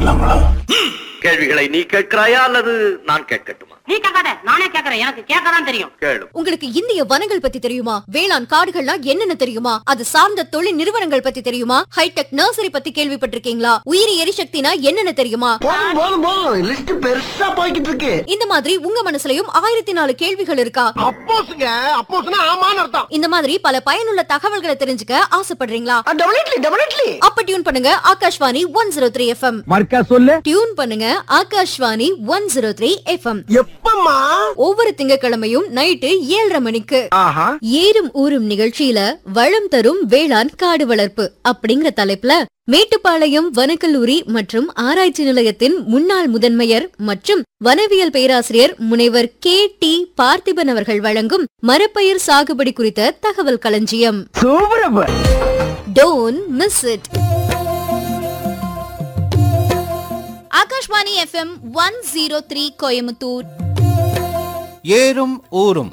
ஆரம்பிக்கலாங்களா கேள்விகளை நீ கேட்கிறாயா அல்லது நான் கேட்கட்டுமா நீ கேட்காத நானே கேக்குறேன் எனக்கு கேட்கதான் தெரியும் கேளு உங்களுக்கு இந்திய வனங்கள் பத்தி தெரியுமா வேளாண் காடுகள்னா என்னென்ன தெரியுமா அது சார்ந்த தொழில் நிறுவனங்கள் பத்தி தெரியுமா ஹைடெக் நர்சரி பத்தி கேள்விப்பட்டிருக்கீங்களா உயிரி எரிசக்தினா என்னென்ன தெரியுமா போதும் போதும் போதும் லிஸ்ட் பெருசா போய்கிட்டு இருக்கு இந்த மாதிரி உங்க மனசுலயும் ஆயிரத்தி நாலு கேள்விகள் இருக்கா அப்போஸ்ங்க அப்போஸ்னா ஆமான்னு அர்த்தம் இந்த மாதிரி பல பயனுள்ள தகவல்களை தெரிஞ்சுக்க ஆசைப்படுறீங்களா டெபினெட்லி டெபினெட்லி அப்ப டியூன் பண்ணுங்க Akashvani one zero three FM மர்க்கா சொல்லு டியூன் பண்ணுங்க Akashvani one zero three FM எப்பம்மா ஒவ்வொரு திங்கட்கிழமையும் நைட்டு ஏழரை மணிக்கு ஆஹா ஏறும் ஊரும் நிகழ்ச்சியில வளம் தரும் வேளாண் காடு வளர்ப்பு அப்படிங்கிற தலைப்புல மேட்டுப்பாளையம் வனக்கல்லூரி மற்றும் ஆராய்ச்சி நிலையத்தின் முன்னாள் முதன்மையர் மற்றும் வனவியல் பேராசிரியர் முனைவர் கே டி பார்த்திபன் அவர்கள் வழங்கும் மரப்பயிர் சாகுபடி குறித்த தகவல் களஞ்சியம் super don't miss it Akashvani FM one zero three Coimbatore ஏறும் ஊரும்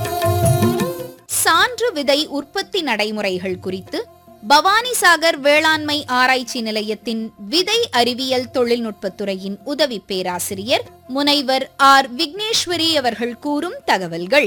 சான்று விதை உற்பத்தி நடைமுறைகள் குறித்து பவானிசாகர் வேளாண்மை ஆராய்ச்சி நிலையத்தின் விதை அறிவியல் தொழில்நுட்பத்துறையின் உதவி பேராசிரியர் முனைவர் ஆர் விக்னேஸ்வரி அவர்கள் கூறும் தகவல்கள்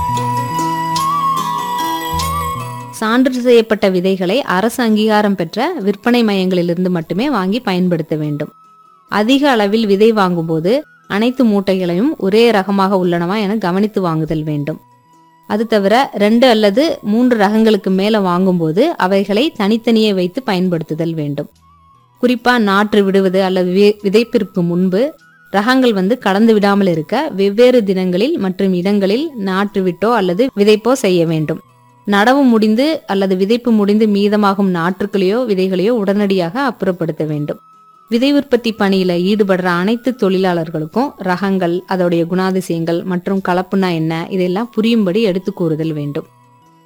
சான்று செய்யப்பட்ட விதைகளை அரசு அங்கீகாரம் பெற்ற விற்பனை மையங்களிலிருந்து மட்டுமே வாங்கி பயன்படுத்த வேண்டும் அதிக அளவில் விதை வாங்கும்போது அனைத்து மூட்டைகளையும் ஒரே ரகமாக உள்ளனவா என கவனித்து வாங்குதல் வேண்டும் அது தவிர ரெண்டு அல்லது மூன்று ரகங்களுக்கு மேல வாங்கும்போது அவைகளை தனித்தனியே வைத்து பயன்படுத்துதல் வேண்டும் குறிப்பா நாற்று விடுவது அல்லது வி- விதைப்பிற்கு முன்பு ரகங்கள் வந்து கலந்து விடாமல் இருக்க வெவ்வேறு தினங்களில் மற்றும் இடங்களில் நாற்று விட்டோ அல்லது விதைப்போ செய்ய வேண்டும் நடவு முடிந்து அல்லது விதைப்பு முடிந்து மீதமாகும் நாற்றுக்களையோ விதைகளையோ உடனடியாக அப்புறப்படுத்த வேண்டும் விதை உற்பத்தி பணியில ஈடுபடுற அனைத்து தொழிலாளர்களுக்கும் ரகங்கள் அதோடைய குணாதிசயங்கள் மற்றும் கலப்புனா என்ன இதெல்லாம் புரியும்படி எடுத்து கூறுதல் வேண்டும்